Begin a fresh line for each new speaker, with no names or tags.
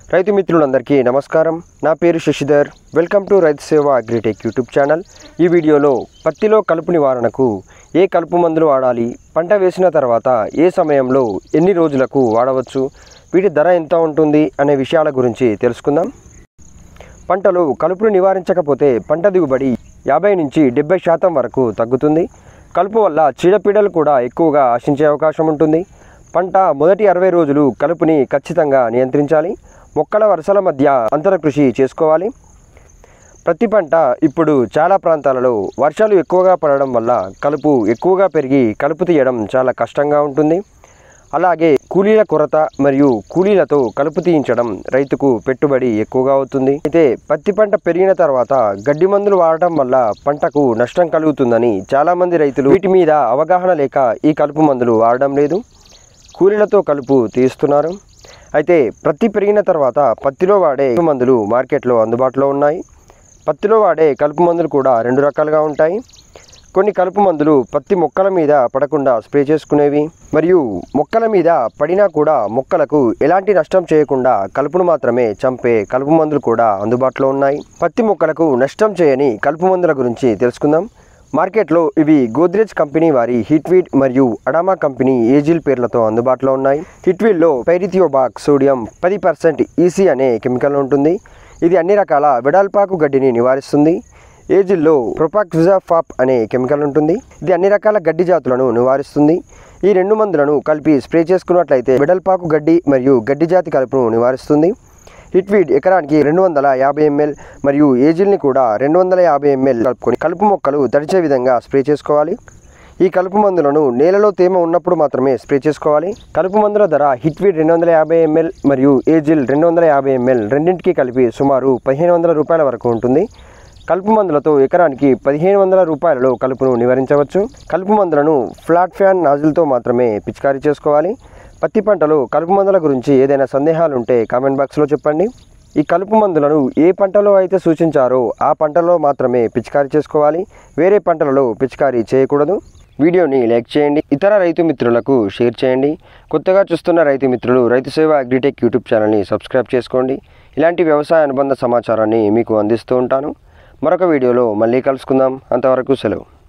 రైతు మిత్రులందరికీ నమస్కారం నా పేరు శశిధర్ వెల్కమ్ టు రైతు సేవ అగ్రిటెక్ యూట్యూబ్ ఛానల్ ఈ వీడియోలో పత్తిలో కలుపు నివారణకు ఏ కలుపు మందులు వాడాలి పంట వేసిన తర్వాత ఏ సమయంలో ఎన్ని రోజులకు వాడవచ్చు వీటి ధర ఎంత ఉంటుంది అనే విషయాల గురించి తెలుసుకుందాం పంటలో కలుపును నివారించకపోతే పంట దిగుబడి యాభై నుంచి డెబ్బై శాతం వరకు తగ్గుతుంది కలుపు వల్ల చీడపీడలు కూడా ఎక్కువగా ఆశించే అవకాశం ఉంటుంది పంట మొదటి అరవై రోజులు కలుపుని ఖచ్చితంగా నియంత్రించాలి మొక్కల వరుసల మధ్య అంతర కృషి చేసుకోవాలి ప్రతి పంట ఇప్పుడు చాలా ప్రాంతాలలో వర్షాలు ఎక్కువగా పడడం వల్ల కలుపు ఎక్కువగా పెరిగి కలుపు తీయడం చాలా కష్టంగా ఉంటుంది అలాగే కూలీల కొరత మరియు కూలీలతో కలుపు తీయించడం రైతుకు పెట్టుబడి ఎక్కువగా అవుతుంది అయితే పత్తి పంట పెరిగిన తర్వాత గడ్డి మందులు వాడటం వల్ల పంటకు నష్టం కలుగుతుందని చాలామంది రైతులు వీటి మీద అవగాహన లేక ఈ కలుపు మందులు వాడడం లేదు కూలీలతో కలుపు తీస్తున్నారు అయితే పత్తి పెరిగిన తర్వాత పత్తిలో వాడే కలుపు మందులు మార్కెట్లో అందుబాటులో ఉన్నాయి పత్తిలో వాడే కలుపు మందులు కూడా రెండు రకాలుగా ఉంటాయి కొన్ని కలుపు మందులు పత్తి మొక్కల మీద పడకుండా స్ప్రే చేసుకునేవి మరియు మొక్కల మీద పడినా కూడా మొక్కలకు ఎలాంటి నష్టం చేయకుండా కలుపును మాత్రమే చంపే కలుపు మందులు కూడా అందుబాటులో ఉన్నాయి పత్తి మొక్కలకు నష్టం చేయని కలుపు మందుల గురించి తెలుసుకుందాం మార్కెట్లో ఇవి గోద్రేజ్ కంపెనీ వారి హిట్వీడ్ మరియు అడామా కంపెనీ ఏజిల్ పేర్లతో అందుబాటులో ఉన్నాయి హిట్వీడ్లో పైరిథియోబాక్ సోడియం పది పర్సెంట్ ఈసీ అనే కెమికల్ ఉంటుంది ఇది అన్ని రకాల వెడల్పాకు గడ్డిని నివారిస్తుంది ఏజిల్లో ప్రొపాక్విజాఫాప్ అనే కెమికల్ ఉంటుంది ఇది అన్ని రకాల గడ్డి జాతులను నివారిస్తుంది ఈ రెండు మందులను కలిపి స్ప్రే చేసుకున్నట్లయితే వెడల్పాకు గడ్డి మరియు గడ్డి జాతి కలుపును నివారిస్తుంది హిట్వీడ్ ఎకరానికి రెండు వందల యాభై ఎంఎల్ మరియు ఏజిల్ని కూడా రెండు వందల యాభై ఎంఎల్ కలుపుకొని కలుపు మొక్కలు తడిచే విధంగా స్ప్రే చేసుకోవాలి ఈ కలుపు మందులను నేలలో తేమ ఉన్నప్పుడు మాత్రమే స్ప్రే చేసుకోవాలి కలుపు మందుల ధర హిట్వీడ్ రెండు వందల యాభై ఎంఎల్ మరియు ఏజిల్ రెండు వందల యాభై ఎంఎల్ రెండింటికి కలిపి సుమారు పదిహేను వందల రూపాయల వరకు ఉంటుంది కలుపు మందులతో ఎకరానికి పదిహేను వందల రూపాయలలో కలుపును నివారించవచ్చు కలుపు మందులను ఫ్లాట్ ఫ్యాన్ నాజిల్తో మాత్రమే పిచికారీ చేసుకోవాలి పత్తి పంటలో కలుపు మందుల గురించి ఏదైనా సందేహాలు ఉంటే కామెంట్ బాక్స్లో చెప్పండి ఈ కలుపు మందులను ఏ పంటలో అయితే సూచించారో ఆ పంటలో మాత్రమే పిచికారీ చేసుకోవాలి వేరే పంటలలో పిచికారీ చేయకూడదు వీడియోని లైక్ చేయండి ఇతర రైతు మిత్రులకు షేర్ చేయండి కొత్తగా చూస్తున్న రైతు మిత్రులు రైతు సేవ అగ్రిటెక్ యూట్యూబ్ ఛానల్ని సబ్స్క్రైబ్ చేసుకోండి ఇలాంటి వ్యవసాయ అనుబంధ సమాచారాన్ని మీకు అందిస్తూ ఉంటాను మరొక వీడియోలో మళ్ళీ కలుసుకుందాం అంతవరకు సెలవు